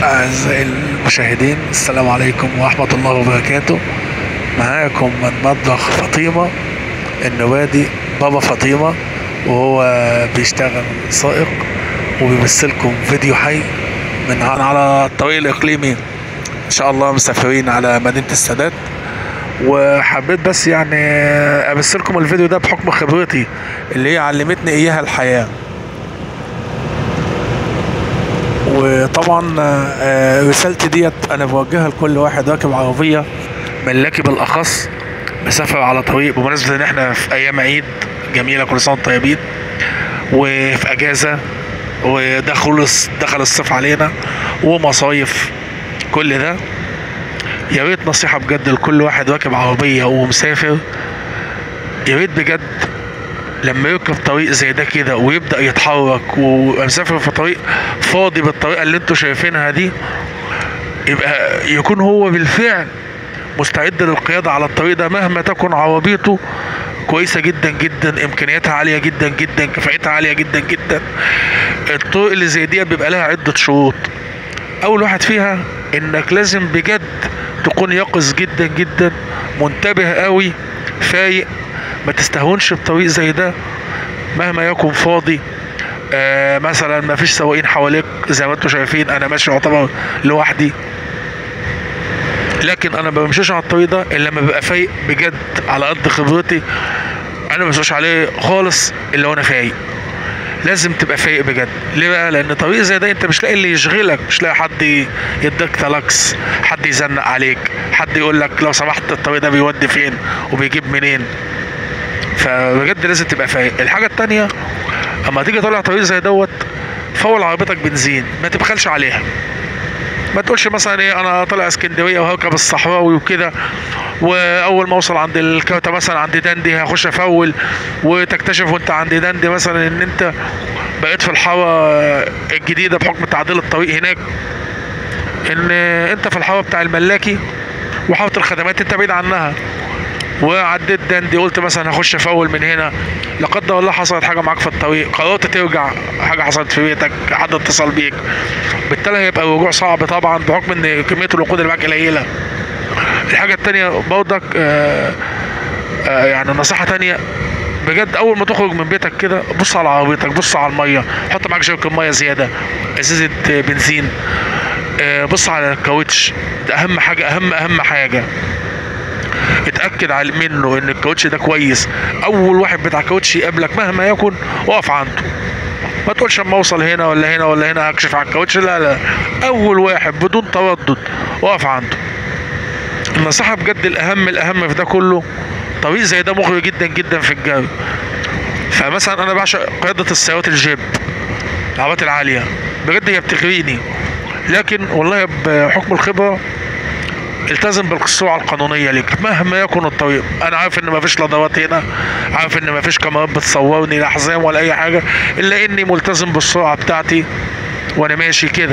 أعزائي المشاهدين السلام عليكم ورحمة الله وبركاته معاكم من مطبخ فاطمة النوادي بابا فاطمة وهو بيشتغل سائق وبيمثلكم فيديو حي من ع- على الطريق الإقليمي إن شاء الله مسافرين على مدينة السادات وحبيت بس يعني أمثلكم الفيديو ده بحكم خبرتي اللي هي علمتني إياها الحياة وطبعا آه، رسالتي ديت انا بوجهها لكل واحد راكب عربيه ملاكي بالاخص مسافر على طريق بمناسبه ان احنا في ايام عيد جميله كل سنه وانتم طيبين وفي اجازه وده خلص دخل الصيف علينا ومصايف كل ده يا ريت نصيحه بجد لكل واحد راكب عربيه ومسافر يا ريت بجد لما يركب طريق زي ده كده ويبدا يتحرك ومسافر في طريق فاضي بالطريقه اللي انتوا شايفينها دي يبقى يكون هو بالفعل مستعد للقياده على الطريق ده مهما تكن عربيته كويسه جدا جدا امكانياتها عاليه جدا جدا كفاءتها عاليه جدا جدا الطرق اللي زي دي بيبقى لها عده شروط اول واحد فيها انك لازم بجد تكون يقظ جدا جدا منتبه قوي فايق ما تستهونش بطريق زي ده مهما يكن فاضي آه مثلا ما فيش سواقين حواليك زي ما انتم شايفين انا ماشي يعتبر لوحدي لكن انا ما بمشيش على الطريق ده الا لما ببقى فايق بجد على قد خبرتي انا ما بمشيش عليه خالص الا وانا فايق لازم تبقى فايق بجد ليه بقى لان طريق زي ده انت مش لاقي اللي يشغلك مش لاقي حد يديك تلاكس حد يزنق عليك حد يقول لك لو سمحت الطريق ده بيودي فين وبيجيب منين فبجد لازم تبقى فايق الحاجه التانية اما تيجي طالع طريق زي دوت فول عربيتك بنزين ما تبخلش عليها ما تقولش مثلا ايه انا طالع اسكندريه وهركب الصحراوي وكده واول ما اوصل عند الكوته مثلا عند دندي هخش افول وتكتشف وانت عند دندي مثلا ان انت بقيت في الحاره الجديده بحكم تعديل الطريق هناك ان انت في الحاره بتاع الملاكي وحاره الخدمات انت بعيد عنها وعديت دندي قلت مثلا هخش افول من هنا لا قدر الله حصلت حاجه معاك في الطريق قررت ترجع حاجه حصلت في بيتك حد اتصل بيك بالتالي هيبقى الرجوع صعب طبعا بحكم ان كميه الوقود اللي معاك قليله الحاجه التانية برضك آه آه يعني نصيحه تانية بجد اول ما تخرج من بيتك كده بص على عربيتك بص على الميه حط معاك جيركن ميه زياده ازازه بنزين آه بص على الكاوتش ده اهم حاجه اهم اهم حاجه اتاكد على منه ان الكاوتش ده كويس اول واحد بتاع كاوتش يقابلك مهما يكن اقف عنده ما تقولش اما اوصل هنا ولا هنا ولا هنا هكشف على الكاوتش لا لا اول واحد بدون تردد اقف عنده النصيحه بجد الاهم الاهم في ده كله طريق زي ده مغري جدا جدا في الجو فمثلا انا بعشق قياده السيارات الجيب العربيات العاليه بجد هي بتغريني لكن والله بحكم الخبره التزم بالسرعه القانونيه ليك مهما يكن الطريق انا عارف ان مفيش لضوات هنا عارف ان مفيش كاميرات بتصورني لا حزام ولا اي حاجه الا اني ملتزم بالسرعه بتاعتي وانا ماشي كده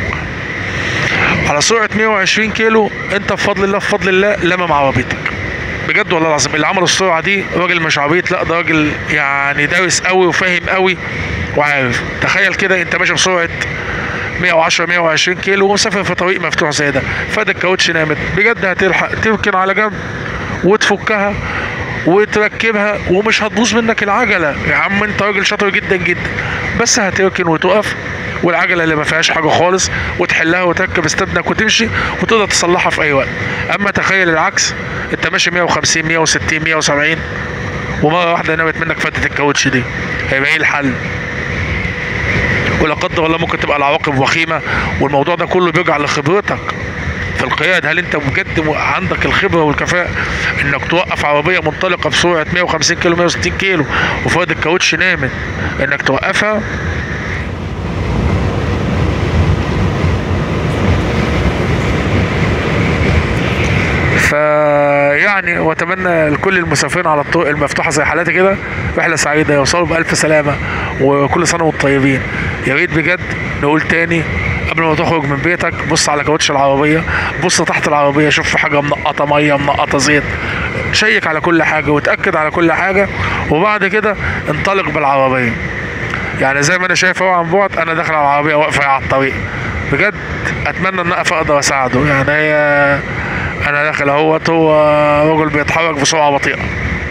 على سرعه 120 كيلو انت بفضل الله بفضل الله لمم عربيتك بجد والله العظيم اللي عمل السرعه دي راجل مش عبيط لا ده راجل يعني دارس قوي وفاهم قوي وعارف تخيل كده انت ماشي بسرعه 110 120 كيلو ومسافر في طريق مفتوح زي ده فادك الكاوتش نامت بجد هتلحق تركن على جنب وتفكها وتركبها ومش هتبوظ منك العجله يا عم انت راجل شاطر جدا جدا بس هتركن وتقف والعجله اللي ما فيهاش حاجه خالص وتحلها وتركب استبنك وتمشي وتقدر تصلحها في اي وقت اما تخيل العكس انت ماشي 150 160 170 ومره واحده نامت منك فتة الكاوتش دي هيبقى ايه الحل؟ ولا قدر الله ممكن تبقى العواقب وخيمه والموضوع ده كله بيرجع لخبرتك في القيادة هل انت بجد م- عندك الخبرة والكفاءة انك توقف عربية منطلقة بسرعة 150 كيلو 160 كيلو وفرد الكاوتش نامت انك توقفها فيعني واتمنى لكل المسافرين على الطرق المفتوحه زي حالاتي كده رحله سعيده يوصلوا بالف سلامه وكل سنه وانتم طيبين يا ريت بجد نقول تاني قبل ما تخرج من بيتك بص على كاوتش العربيه بص تحت العربيه شوف في حاجه منقطه ميه منقطه زيت شيك على كل حاجه وتاكد على كل حاجه وبعد كده انطلق بالعربيه يعني زي ما انا شايف اهو عن بعد انا داخل على العربيه واقفه على الطريق بجد اتمنى ان اقف اقدر اساعده يعني هي انا داخل اهوت هو رجل بيتحرك بسرعه بطيئه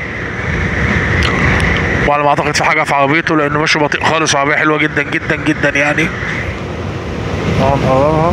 وعلى ما اعتقد في حاجه في عربيته لانه ماشي بطيء خالص وعربيه حلوه جدا جدا جدا يعني نقربها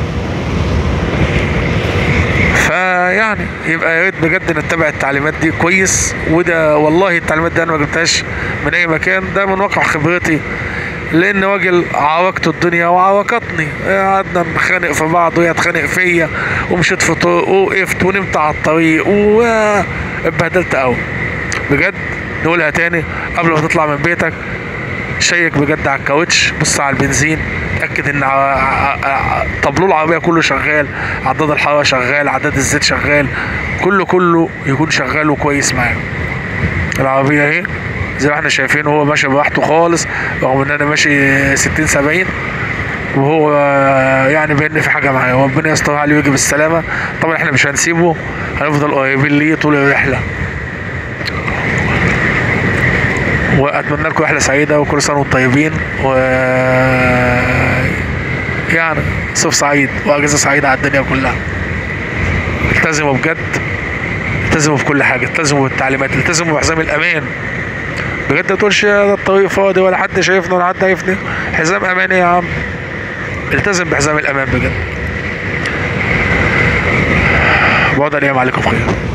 فيعني يبقى يا ريت بجد نتبع التعليمات دي كويس وده والله التعليمات دي انا ما جبتهاش من اي مكان ده من واقع خبرتي لان راجل عوقته الدنيا وعوقتني قعدنا نخانق في بعض وهي تخانق فيا ومشيت في طرق ووقفت ونمت على الطريق واتبهدلت قوي بجد نقولها تاني قبل ما تطلع من بيتك شيك بجد على الكاوتش بص على البنزين اتاكد ان ع- ع- ع- طابلوه العربيه كله شغال عداد الحراره شغال عداد الزيت شغال كله كله يكون شغال وكويس معاك العربيه اهي زي ما احنا شايفين هو ماشي براحته خالص رغم ان انا ماشي 60 70 وهو يعني بان في حاجه معايا وربنا يستر عليه ويجي بالسلامه طبعا احنا مش هنسيبه هنفضل قريبين ليه طول الرحله واتمنى لكم رحله سعيده وكل سنه وانتم طيبين و يعني صيف سعيد واجازه سعيده على الدنيا كلها التزموا بجد التزموا في كل حاجه التزموا بالتعليمات التزموا بحزام الامان بجد ما تقولش ده الطريق فاضي ولا حد شايفنا ولا حد عارفني حزام امان إيه يا عم التزم بحزام الامان بجد بعد الايام عليكم بخير